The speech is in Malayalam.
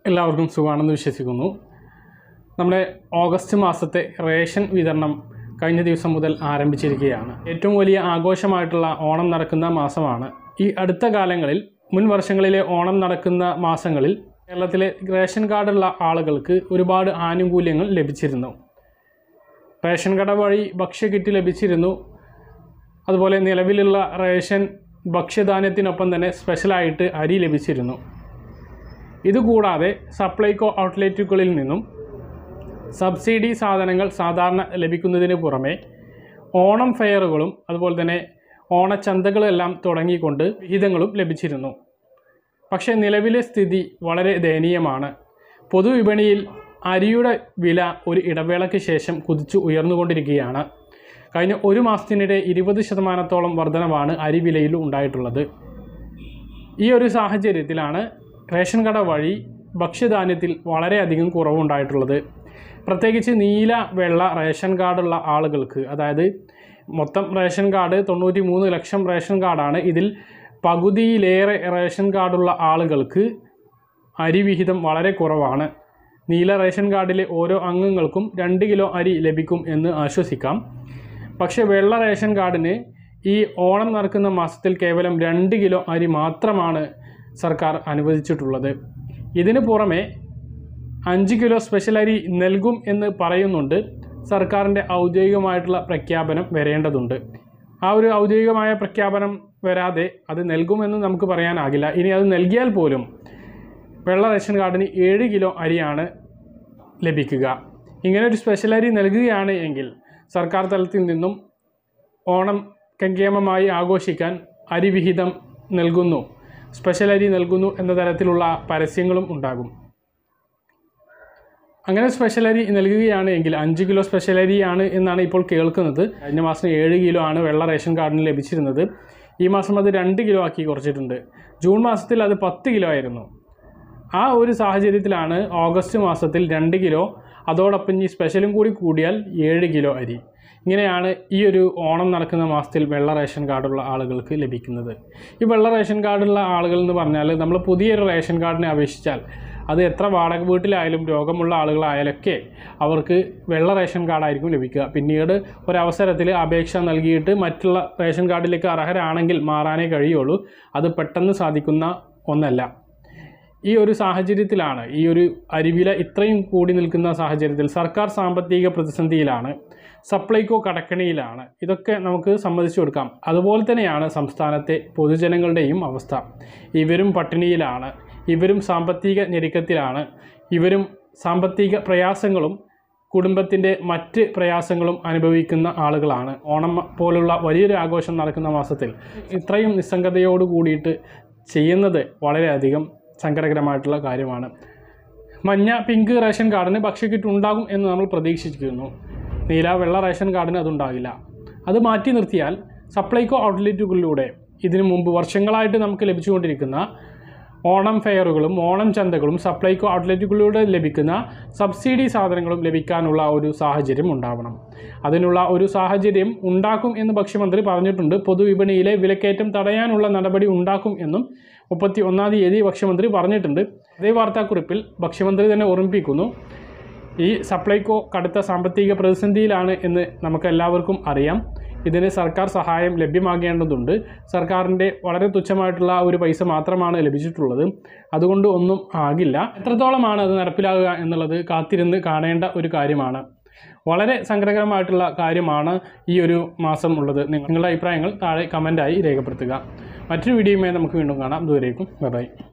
എല്ലാവർക്കും സുഖമാണെന്ന് വിശ്വസിക്കുന്നു നമ്മുടെ ഓഗസ്റ്റ് മാസത്തെ റേഷൻ വിതരണം കഴിഞ്ഞ ദിവസം മുതൽ ആരംഭിച്ചിരിക്കുകയാണ് ഏറ്റവും വലിയ ആഘോഷമായിട്ടുള്ള ഓണം നടക്കുന്ന മാസമാണ് ഈ അടുത്ത കാലങ്ങളിൽ മുൻ വർഷങ്ങളിലെ ഓണം നടക്കുന്ന മാസങ്ങളിൽ കേരളത്തിലെ റേഷൻ കാർഡുള്ള ആളുകൾക്ക് ഒരുപാട് ആനുകൂല്യങ്ങൾ ലഭിച്ചിരുന്നു റേഷൻ കട വഴി ഭക്ഷ്യക്കിറ്റ് ലഭിച്ചിരുന്നു അതുപോലെ നിലവിലുള്ള റേഷൻ ഭക്ഷ്യധാന്യത്തിനൊപ്പം തന്നെ സ്പെഷ്യലായിട്ട് അരി ലഭിച്ചിരുന്നു ഇതുകൂടാതെ സപ്ലൈകോ ഔട്ട്ലെറ്റുകളിൽ നിന്നും സബ്സിഡി സാധനങ്ങൾ സാധാരണ ലഭിക്കുന്നതിന് പുറമെ ഓണം ഫെയറുകളും അതുപോലെ തന്നെ ഓണച്ചന്തകളെല്ലാം തുടങ്ങിക്കൊണ്ട് വിഹിതങ്ങളും ലഭിച്ചിരുന്നു പക്ഷേ നിലവിലെ സ്ഥിതി വളരെ ദയനീയമാണ് പൊതുവിപണിയിൽ അരിയുടെ വില ഒരു ഇടവേളയ്ക്ക് ശേഷം കുതിച്ചു ഉയർന്നുകൊണ്ടിരിക്കുകയാണ് കഴിഞ്ഞ ഒരു മാസത്തിനിടെ ഇരുപത് ശതമാനത്തോളം വർധനവാണ് അരി വിലയിൽ ഉണ്ടായിട്ടുള്ളത് ഈ ഒരു സാഹചര്യത്തിലാണ് റേഷൻ കട വഴി ഭക്ഷ്യധാന്യത്തിൽ വളരെയധികം കുറവുണ്ടായിട്ടുള്ളത് പ്രത്യേകിച്ച് നീല വെള്ള റേഷൻ കാർഡുള്ള ആളുകൾക്ക് അതായത് മൊത്തം റേഷൻ കാർഡ് തൊണ്ണൂറ്റി മൂന്ന് ലക്ഷം റേഷൻ കാർഡാണ് ഇതിൽ പകുതിയിലേറെ റേഷൻ കാർഡുള്ള ആളുകൾക്ക് അരി വിഹിതം വളരെ കുറവാണ് നീല റേഷൻ കാർഡിലെ ഓരോ അംഗങ്ങൾക്കും രണ്ട് കിലോ അരി ലഭിക്കും എന്ന് ആശ്വസിക്കാം പക്ഷേ വെള്ള റേഷൻ കാർഡിന് ഈ ഓണം നടക്കുന്ന മാസത്തിൽ കേവലം രണ്ട് കിലോ അരി മാത്രമാണ് സർക്കാർ അനുവദിച്ചിട്ടുള്ളത് ഇതിനു പുറമെ അഞ്ച് കിലോ സ്പെഷ്യൽ അരി നൽകും എന്ന് പറയുന്നുണ്ട് സർക്കാരിൻ്റെ ഔദ്യോഗികമായിട്ടുള്ള പ്രഖ്യാപനം വരേണ്ടതുണ്ട് ആ ഒരു ഔദ്യോഗികമായ പ്രഖ്യാപനം വരാതെ അത് നൽകുമെന്ന് നമുക്ക് പറയാനാകില്ല ഇനി അത് നൽകിയാൽ പോലും വെള്ള റേഷൻ കാർഡിന് ഏഴ് കിലോ അരിയാണ് ലഭിക്കുക ഇങ്ങനെ ഒരു സ്പെഷ്യൽ അരി നൽകുകയാണ് എങ്കിൽ സർക്കാർ തലത്തിൽ നിന്നും ഓണം കങ്കേമമായി ആഘോഷിക്കാൻ അരി വിഹിതം നൽകുന്നു സ്പെഷ്യൽ അരി നൽകുന്നു എന്ന തരത്തിലുള്ള പരസ്യങ്ങളും ഉണ്ടാകും അങ്ങനെ സ്പെഷ്യൽ അരി നൽകുകയാണ് എങ്കിൽ അഞ്ച് കിലോ സ്പെഷ്യൽ അരിയാണ് എന്നാണ് ഇപ്പോൾ കേൾക്കുന്നത് കഴിഞ്ഞ മാസം ഏഴ് കിലോ ആണ് വെള്ള റേഷൻ കാർഡിന് ലഭിച്ചിരുന്നത് ഈ മാസം അത് രണ്ട് കിലോ ആക്കി കുറച്ചിട്ടുണ്ട് ജൂൺ മാസത്തിൽ അത് പത്ത് കിലോ ആയിരുന്നു ആ ഒരു സാഹചര്യത്തിലാണ് ഓഗസ്റ്റ് മാസത്തിൽ രണ്ട് കിലോ അതോടൊപ്പം ഈ സ്പെഷ്യലും കൂടി കൂടിയാൽ ഏഴ് കിലോ അരി ഇങ്ങനെയാണ് ഈ ഒരു ഓണം നടക്കുന്ന മാസത്തിൽ വെള്ള റേഷൻ കാർഡുള്ള ആളുകൾക്ക് ലഭിക്കുന്നത് ഈ വെള്ള റേഷൻ കാർഡുള്ള ആളുകൾ എന്ന് പറഞ്ഞാൽ നമ്മൾ പുതിയൊരു റേഷൻ കാർഡിനെ അപേക്ഷിച്ചാൽ അത് എത്ര വാടക വീട്ടിലായാലും രോഗമുള്ള ആളുകളായാലൊക്കെ അവർക്ക് വെള്ള റേഷൻ കാർഡായിരിക്കും ലഭിക്കുക പിന്നീട് ഒരവസരത്തിൽ അപേക്ഷ നൽകിയിട്ട് മറ്റുള്ള റേഷൻ കാർഡിലേക്ക് അർഹരാണെങ്കിൽ മാറാനേ കഴിയുള്ളൂ അത് പെട്ടെന്ന് സാധിക്കുന്ന ഒന്നല്ല ഈ ഒരു സാഹചര്യത്തിലാണ് ഈ ഒരു അരിവില ഇത്രയും കൂടി നിൽക്കുന്ന സാഹചര്യത്തിൽ സർക്കാർ സാമ്പത്തിക പ്രതിസന്ധിയിലാണ് സപ്ലൈകോ കടക്കണിയിലാണ് ഇതൊക്കെ നമുക്ക് സമ്മതിച്ചു കൊടുക്കാം അതുപോലെ തന്നെയാണ് സംസ്ഥാനത്തെ പൊതുജനങ്ങളുടെയും അവസ്ഥ ഇവരും പട്ടിണിയിലാണ് ഇവരും സാമ്പത്തിക ഞെരുക്കത്തിലാണ് ഇവരും സാമ്പത്തിക പ്രയാസങ്ങളും കുടുംബത്തിൻ്റെ മറ്റ് പ്രയാസങ്ങളും അനുഭവിക്കുന്ന ആളുകളാണ് ഓണം പോലുള്ള വലിയൊരു ആഘോഷം നടക്കുന്ന മാസത്തിൽ ഇത്രയും നിസ്സംഗതയോട് കൂടിയിട്ട് ചെയ്യുന്നത് വളരെയധികം സങ്കടകരമായിട്ടുള്ള കാര്യമാണ് മഞ്ഞ പിങ്ക് റേഷൻ കാർഡിന് ഭക്ഷ്യക്കിറ്റ് ഉണ്ടാകും എന്ന് നമ്മൾ പ്രതീക്ഷിച്ചിരുന്നു നീല വെള്ള റേഷൻ കാർഡിന് അതുണ്ടാകില്ല അത് മാറ്റി നിർത്തിയാൽ സപ്ലൈകോ ഔട്ട്ലെറ്റുകളിലൂടെ ഇതിനു മുമ്പ് വർഷങ്ങളായിട്ട് നമുക്ക് ലഭിച്ചുകൊണ്ടിരിക്കുന്ന ഓണം ഫെയറുകളും ഓണം ചന്തകളും സപ്ലൈകോ ഔട്ട്ലെറ്റുകളിലൂടെ ലഭിക്കുന്ന സബ്സിഡി സാധനങ്ങളും ലഭിക്കാനുള്ള ഒരു സാഹചര്യം ഉണ്ടാവണം അതിനുള്ള ഒരു സാഹചര്യം ഉണ്ടാക്കും എന്ന് ഭക്ഷ്യമന്ത്രി പറഞ്ഞിട്ടുണ്ട് പൊതുവിപണിയിലെ വിലക്കയറ്റം തടയാനുള്ള നടപടി ഉണ്ടാക്കും എന്നും മുപ്പത്തി ഒന്നാം തീയതി ഭക്ഷ്യമന്ത്രി പറഞ്ഞിട്ടുണ്ട് അതേ വാർത്താക്കുറിപ്പിൽ ഭക്ഷ്യമന്ത്രി തന്നെ ഓർമ്മിപ്പിക്കുന്നു ഈ സപ്ലൈകോ കടുത്ത സാമ്പത്തിക പ്രതിസന്ധിയിലാണ് എന്ന് നമുക്ക് എല്ലാവർക്കും അറിയാം ഇതിന് സർക്കാർ സഹായം ലഭ്യമാകേണ്ടതുണ്ട് സർക്കാരിൻ്റെ വളരെ തുച്ഛമായിട്ടുള്ള ഒരു പൈസ മാത്രമാണ് ലഭിച്ചിട്ടുള്ളത് അതുകൊണ്ട് ഒന്നും ആകില്ല എത്രത്തോളമാണ് അത് നടപ്പിലാകുക എന്നുള്ളത് കാത്തിരുന്ന് കാണേണ്ട ഒരു കാര്യമാണ് വളരെ സങ്കടകരമായിട്ടുള്ള കാര്യമാണ് ഈ ഒരു മാസം ഉള്ളത് നിങ്ങളുടെ അഭിപ്രായങ്ങൾ താഴെ കമൻറ്റായി രേഖപ്പെടുത്തുക മറ്റൊരു വീഡിയോയുമായി നമുക്ക് വീണ്ടും കാണാം ദൂരേക്കും ബൈ